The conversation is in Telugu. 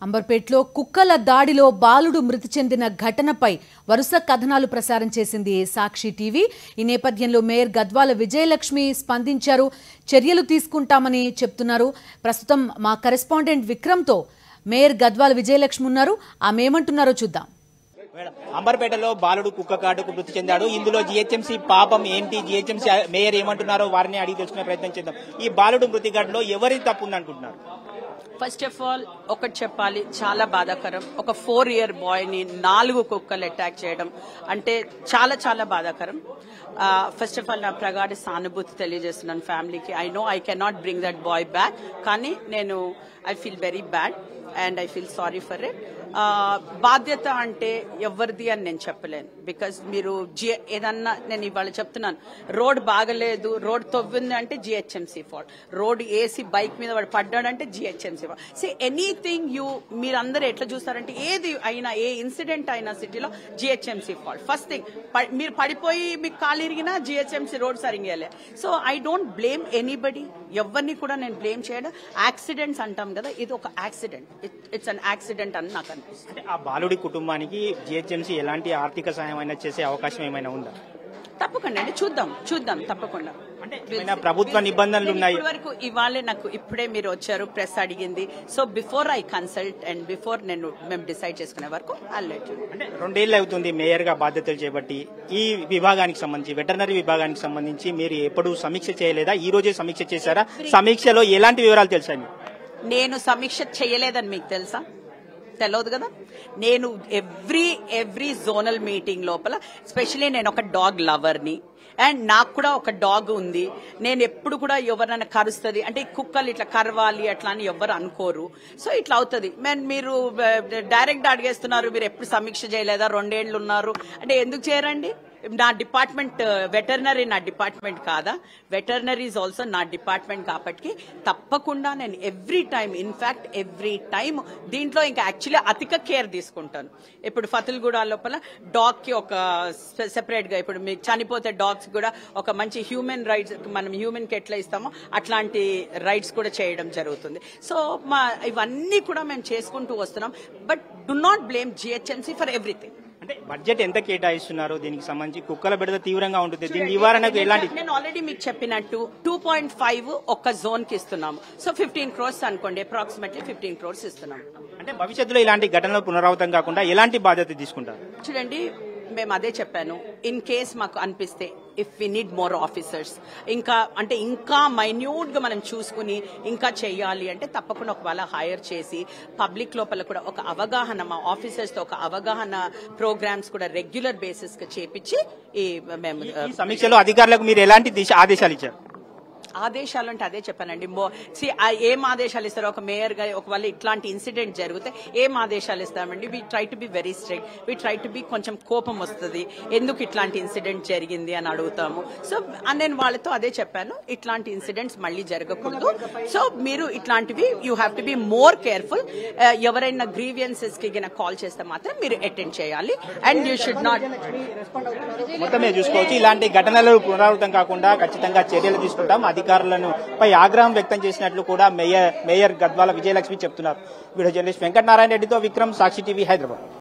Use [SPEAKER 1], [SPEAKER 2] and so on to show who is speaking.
[SPEAKER 1] అంబర్పేట్లో కుక్కల దాడిలో బాలుడు మృతి చెందిన ఘటనపై వరుస కథనాలు ప్రసారం చేసింది సాక్షి టీవీ ఈ నేపథ్యంలో మేయర్ గద్వాల విజయలక్ష్మి స్పందించారు చర్యలు తీసుకుంటామని చెప్తున్నారు ప్రస్తుతం మా కరెస్పాండెంట్ విక్రమ్తో మేయర్ గద్వాల విజయలక్ష్మి ఉన్నారు ఆమె ఏమంటున్నారో చూద్దాం
[SPEAKER 2] మేడం అంబర్పేటలో బాలుడు కుక్క కాటుకు మృతి చెందాడు ఇందులో జిహెచ్ఎంసీ పాపం ఏంటి జిహెచ్ఎంసీ మేయర్ ఏమంటున్నారో వారిని అడిగి తెలుసుకునే ప్రయత్నం చేద్దాం ఈ బాలుడు మృతి ఘటనలో ఎవరి తప్పు ఉందనుకుంటున్నారు
[SPEAKER 3] ఫస్ట్ ఆఫ్ ఆల్ ఒకటి చెప్పాలి చాలా బాధాకరం ఒక ఫోర్ ఇయర్ బాయ్ ని నాలుగు కుక్కలు అటాక్ చేయడం అంటే చాలా చాలా బాధాకరం ఫస్ట్ ఆఫ్ ఆల్ నా ప్రగాఢ సానుభూతి తెలియజేస్తున్నాను ఫ్యామిలీకి I know I cannot bring that boy back కానీ నేను I feel very bad and I feel sorry for it బాధ్యత అంటే ఎవరిది అని నేను చెప్పలేను బికాజ్ మీరు జి ఏదన్నా నేను ఇవాళ చెప్తున్నాను రోడ్ బాగలేదు రోడ్ తవ్వింది అంటే జిహెచ్ఎంసీ ఫాల్ట్ రోడ్ ఏసీ బైక్ మీద వాడు పడ్డాడంటే GHMC fault see anything you మీరందరూ ఎట్లా చూస్తారంటే ఏది అయినా ఏ ఇన్సిడెంట్ అయినా సిటీలో జిహెచ్ఎంసీ ఫాల్ట్ ఫస్ట్ థింగ్ మీరు పడిపోయి మీకు కాలు ఇరిగినా జిహెచ్ఎంసీ రోడ్ సరిగ్గా so I don't blame anybody ఎవరిని కూడా నేను బ్లేమ్ చేయడం యాక్సిడెంట్స్ అంటాం కదా ఇది ఒక యాక్సిడెంట్ ఇట్స్ అన్ యాక్సిడెంట్ అని నాకు అనిపిస్తుంది
[SPEAKER 2] అంటే ఆ బాలుడి కుటుంబానికి జిహెచ్ఎంసీ ఎలాంటి ఆర్థిక సహాయం అయినా చేసే అవకాశం ఏమైనా ఉందా
[SPEAKER 3] తప్పకుండా అండి చూద్దాం చూద్దాం తప్పకుండా
[SPEAKER 2] అంటే ఏమైనా ప్రభుత్వ నిబంధనలు ఉన్నాయి
[SPEAKER 3] ఇప్పటి వరకు ఇవాళే నాకు ఇప్పుడే మీరు వచ్చారు ప్రెస్ అడిగింది so before I consult and before నేను మేము డిసైడ్ చేసుకునే వరకు అల్లెట్
[SPEAKER 2] అంటే రెండేళ్ళు అవుతుంది మేయర్ గా బాధ్యతలు చేపట్టి ఈ విభాగానికి సంబంధించి వెటర్నరీ విభాగానికి సంబంధించి మీరు ఎప్పుడు సమీక్ష చేయలేదా ఈ రోజే సమీక్ష చేశారా సమీక్షలో ఎలాంటి వివరాలు తెలుసా మీకు
[SPEAKER 3] నేను సమీక్ష చేయలేదని మీకు తెలుసా తెలియదు కదా నేను ఎవ్రీ ఎవ్రీ జోనల్ మీటింగ్ లోపల స్పెషలీ నేను ఒక డాగ్ లవర్ని అండ్ నాకు కూడా ఒక డాగ్ ఉంది నేను ఎప్పుడు కూడా ఎవరైనా కరుస్తుంది అంటే ఈ కుక్కలు ఇట్లా కరవాలి అట్లా అని ఎవరు అనుకోరు సో ఇట్లా అవుతుంది మేము మీరు డైరెక్ట్ అడిగేస్తున్నారు మీరు ఎప్పుడు సమీక్ష చేయలేదా రెండేళ్లు ఉన్నారు అంటే ఎందుకు చేయరండి నా డిపార్ట్మెంట్ వెటర్నరీ నా డిపార్ట్మెంట్ కాదా వెటర్నరీ ఈజ్ ఆల్సో నా డిపార్ట్మెంట్ కాబట్టి తప్పకుండా నేను every time in fact every time దీంట్లో ఇంకా యాక్చువల్లీ అధిక కేర్ తీసుకుంటాను ఇప్పుడు ఫతుల్గూడ లోపల డాగ్ కి ఒక సెపరేట్ గా ఇప్పుడు మీకు చనిపోతే డాగ్స్ కూడా ఒక మంచి హ్యూమన్ రైట్స్ మనం హ్యూమన్ కి ఎట్లా ఇస్తామో అట్లాంటి రైట్స్ కూడా చేయడం జరుగుతుంది సో మా ఇవన్నీ కూడా మేము చేసుకుంటూ వస్తున్నాం but do not blame GHMC for everything
[SPEAKER 2] అంటే బడ్జెట్ ఎంత కేటాయిస్తున్నారు దీనికి సంబంధించి కుక్కల బెడద తీవ్రంగా ఉంటుంది దీని నివారణకు ఎలాంటి
[SPEAKER 3] నేను ఆల్రెడీ మీకు చెప్పినట్టు టూ పాయింట్ ఫైవ్ ఒక్క జోన్ కి ఇస్తున్నాము సో ఫిఫ్టీన్ క్రోర్స్ అనుకోండి అప్రాక్సిమేట్లీ ఫిఫ్టీన్ క్రోర్స్ ఇస్తున్నాము
[SPEAKER 2] అంటే భవిష్యత్తులో ఇలాంటి ఘటనలు పునరావృతం కాకుండా ఎలాంటి బాధ్యత తీసుకుంటారు
[SPEAKER 3] చూడండి మేము అదే చెప్పాను ఇన్ కేస్ మాకు అనిపిస్తే if we need more officers ఇంకా అంటే ఇంకా మైన్యూట్ గా మనం చూసుకుని ఇంకా చేయాలి అంటే తప్పకుండా ఒకవేళ హైర్ చేసి పబ్లిక్ లోపల కూడా ఒక అవగాహన మా ఆఫీసర్స్ తో ఒక అవగాహన ప్రోగ్రామ్స్ కూడా రెగ్యులర్ బేసిస్ గా చేపించి ఈ మేము
[SPEAKER 2] ఈ సమీక్షలో అధికారులకు మీరు ఎలాంటి దిశ ఆదేశాలు ఇచ్చారు
[SPEAKER 3] ఆదేశాలు అంటే అదే చెప్పానండి మో సి ఏం ఆదేశాలు ఇస్తారో ఒక మేయర్ గా ఒకవేళ ఇట్లాంటి ఇన్సిడెంట్ జరిగితే ఏం ఆదేశాలు ఇస్తామండి we try to be very strict we try to be కొంచెం కోపం వస్తుంది ఎందుకు ఇట్లాంటి ఇన్సిడెంట్ జరిగింది అని అడుగుతాము సో నేను వాళ్ళతో అదే చెప్పాను ఇట్లాంటి ఇన్సిడెంట్స్ మళ్ళీ జరగకూడదు సో మీరు ఇట్లాంటివి you have to be more careful ఎవరైనా గ్రీవియన్సెస్ కి కాల్ చేస్తే మాత్రం మీరు అటెండ్ చేయాలి అండ్ యూ షుడ్ నాట్
[SPEAKER 2] మొత్తమే చూసుకోవచ్చు ఇలాంటి ఘటనలు పునరావృతం కాకుండా ఖచ్చితంగా చర్యలు తీసుకుంటాం అధికారులను పై ఆగ్రహం వ్యక్తం చేసినట్లు కూడా మేయర్ మేయర్ గద్వాల విజయలక్ష్మి చెప్తున్నారు వీడియో జర్నలిస్ట్ వెంకటనారాయణ రెడ్డితో విక్రమ్ సాక్షి టీవీ హైదరాబాద్